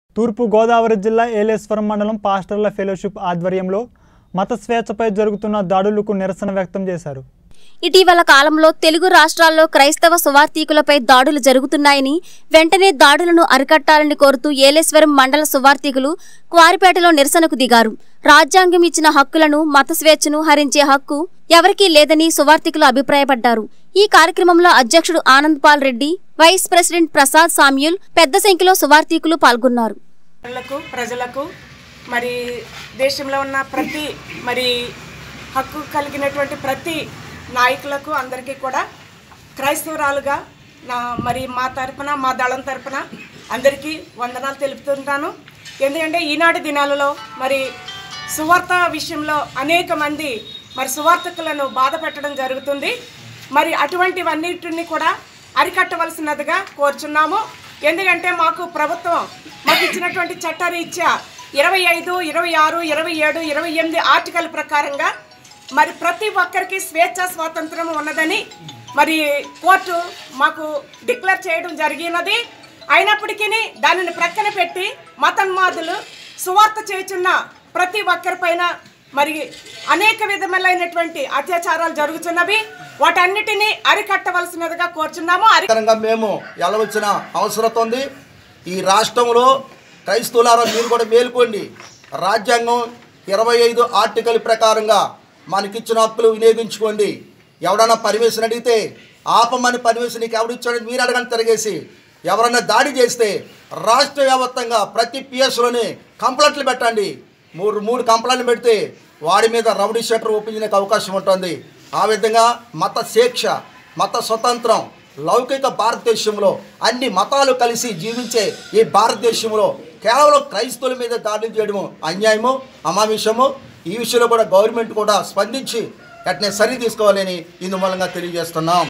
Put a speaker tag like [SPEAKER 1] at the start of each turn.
[SPEAKER 1] తూర్పు గోదావరి జిల్లా ఏలేశ్వరం మండలం పాస్టర్ల ఫెలోషిప్ ఆధ్వర్యంలో మత స్వేచ్ఛపై జరుగుతున్న దాడులకు నిరసన వ్యక్తం చేశారు
[SPEAKER 2] ఇటీవల కాలంలో తెలుగు రాష్ట్రాల్లో క్రైస్తవ సువార్థికులపై దాడులు జరుగుతున్నాయని వెంటనే దాడులను అరికట్టాలని కోరుతూ ఏలేశ్వరం మండల సువార్థికులు క్వారిపేటలో నిరసనకు దిగారు రాజ్యాంగం ఇచ్చిన హక్కులను మత స్వేచ్ఛను హరించే హక్కు ఎవరికీ లేదని సువార్థికులు అభిప్రాయపడ్డారు ఈ కార్యక్రమంలో అధ్యక్షుడు ఆనంద్ పాల్ రెడ్డి వైస్ ప్రెసిడెంట్ ప్రసాద్ సామ్యూల్ పెద్ద సంఖ్యలో సువార్థికులు పాల్గొన్నారు
[SPEAKER 3] ప్రజలకు ప్రజలకు మరి దేశంలో ఉన్న ప్రతి మరి హక్కు కలిగినటువంటి ప్రతి నాయకులకు అందరికీ కూడా క్రైస్తవురాలుగా నా మరి మా తరపున మా దళం తరపున అందరికీ వందనాలు తెలుపుతుంటాను ఎందుకంటే ఈనాటి దినాలలో మరి సువార్త విషయంలో అనేక మంది మరి సువార్తకులను బాధ పెట్టడం జరుగుతుంది మరి అటువంటివన్నిటిని కూడా అరికట్టవలసినదిగా కోరుచున్నాము ఎందుకంటే మాకు ప్రభుత్వం మాకు ఇచ్చినటువంటి చట్టరీత్యా ఇరవై ఐదు ఇరవై ఆరు ఇరవై ఏడు ఇరవై ఎనిమిది ఆర్టికల్ ప్రకారంగా మరి ప్రతి ఒక్కరికి స్వేచ్ఛ స్వాతంత్రం ఉన్నదని మరి కోర్టు మాకు డిక్లేర్ చేయడం జరిగినది అయినప్పటికీ దానిని ప్రక్కన పెట్టి మతన్మాదులు సువార్త చేయుచున్న ప్రతి ఒక్కరిపైన మరి అనేక విధములైనటువంటి అత్యాచారాలు జరుగుతున్నవి వాటన్నిటినీ అరికట్టవలసినదిగా కోరుచున్నాము అరి
[SPEAKER 4] ప్రకారంగా మేము వెళ్ళవలసిన అవసరం ఉంది ఈ రాష్ట్రంలో క్రైస్తవులారా మీరు కూడా మేల్కోండి రాజ్యాంగం ఇరవై ఐదు ఆర్టికల్ ప్రకారంగా మనకిచ్చిన హక్కులు వినియోగించుకోండి ఎవడన్నా పర్మిషన్ అడిగితే ఆపమని పర్మిషన్ నీకు ఎవడిచ్చాడని మీరు అడగని తిరిగేసి ఎవరన్నా దాడి చేస్తే రాష్ట్ర వ్యాప్తంగా ప్రతి పిఎస్లోనే కంప్లైంట్లు పెట్టండి మూడు మూడు కంప్లైంట్లు పెడితే వాడి మీద రౌడీ షట్టర్ ఓపెన్ చేయడానికి అవకాశం ఉంటుంది ఆ విధంగా మత శిక్ష మత స్వతంత్రం లౌకిక భారతదేశంలో అన్ని మతాలు కలిసి జీవించే ఈ భారతదేశంలో కేవలం క్రైస్తవుల మీద దాడులు చేయడము అన్యాయము అమానుషము ఈ విషయంలో కూడా గవర్నమెంట్ కూడా స్పందించి అట్నే సరి తీసుకోవాలని ఇందు మూలంగా తెలియజేస్తున్నాం